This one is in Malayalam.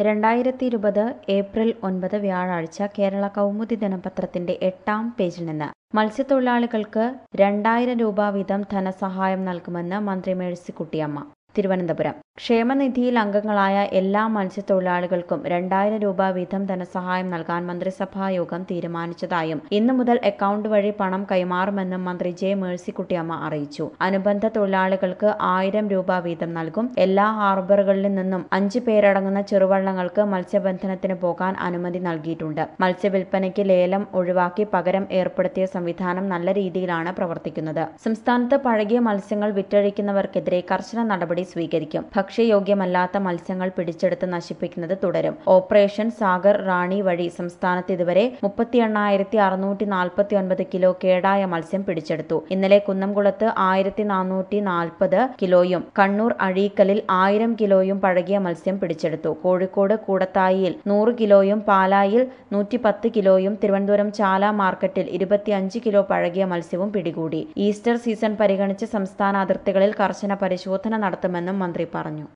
രണ്ടായിരത്തി ഇരുപത് ഏപ്രിൽ ഒൻപത് വ്യാഴാഴ്ച കേരള കൗമുദി ദിനപത്രത്തിന്റെ എട്ടാം പേജിൽ നിന്ന് മത്സ്യത്തൊഴിലാളികൾക്ക് രണ്ടായിരം രൂപ വീതം ധനസഹായം നൽകുമെന്ന് മന്ത്രി മേഴ്സിക്കുട്ടിയമ്മ തിരുവനന്തപുരം ക്ഷേമനിധിയിൽ അംഗങ്ങളായ എല്ലാ മത്സ്യത്തൊഴിലാളികൾക്കും രണ്ടായിരം രൂപ വീതം ധനസഹായം നൽകാൻ മന്ത്രിസഭാ യോഗം തീരുമാനിച്ചതായും ഇന്നു മുതൽ അക്കൗണ്ട് വഴി പണം കൈമാറുമെന്നും മന്ത്രി ജെ മേഴ്സിക്കുട്ടിയമ്മ അറിയിച്ചു അനുബന്ധ തൊഴിലാളികൾക്ക് ആയിരം രൂപ വീതം നൽകും എല്ലാ ഹാർബറുകളിൽ നിന്നും അഞ്ചു പേരടങ്ങുന്ന ചെറുവള്ളങ്ങൾക്ക് മത്സ്യബന്ധനത്തിന് പോകാൻ അനുമതി നൽകിയിട്ടുണ്ട് മത്സ്യവിൽപ്പനയ്ക്ക് ലേലം ഒഴിവാക്കി പകരം ഏർപ്പെടുത്തിയ സംവിധാനം നല്ല രീതിയിലാണ് പ്രവർത്തിക്കുന്നത് സംസ്ഥാനത്ത് പഴകിയ മത്സ്യങ്ങൾ വിറ്റഴിക്കുന്നവർക്കെതിരെ കർശന നടപടി സ്വീകരിക്കും ഭക്ഷ്യയോഗ്യമല്ലാത്ത മത്സ്യങ്ങൾ പിടിച്ചെടുത്ത് നശിപ്പിക്കുന്നത് തുടരും ഓപ്പറേഷൻ സാഗർ റാണി വഴി സംസ്ഥാനത്ത് ഇതുവരെ മുപ്പത്തി എണ്ണായിരത്തി അറുന്നൂറ്റി നാൽപ്പത്തി ഒൻപത് കിലോ കേടായ മത്സ്യം പിടിച്ചെടുത്തു ഇന്നലെ കുന്നംകുളത്ത് ആയിരത്തി നാനൂറ്റി നാൽപ്പത് കിലോയും കണ്ണൂർ അഴീക്കലിൽ ആയിരം കിലോയും പഴകിയ മത്സ്യം പിടിച്ചെടുത്തു കോഴിക്കോട് കൂടത്തായിയിൽ നൂറ് കിലോയും പാലായിൽ നൂറ്റി പത്ത് കിലോയും തിരുവനന്തപുരം ചാല മാർക്കറ്റിൽ ഇരുപത്തിയഞ്ച് കിലോ പഴകിയ മത്സ്യവും പിടികൂടി ഈസ്റ്റർ സീസൺ പരിഗണിച്ച് സംസ്ഥാന അതിർത്തികളിൽ കർശന പരിശോധന നടത്തുമെന്നും മന്ത്രി പറഞ്ഞു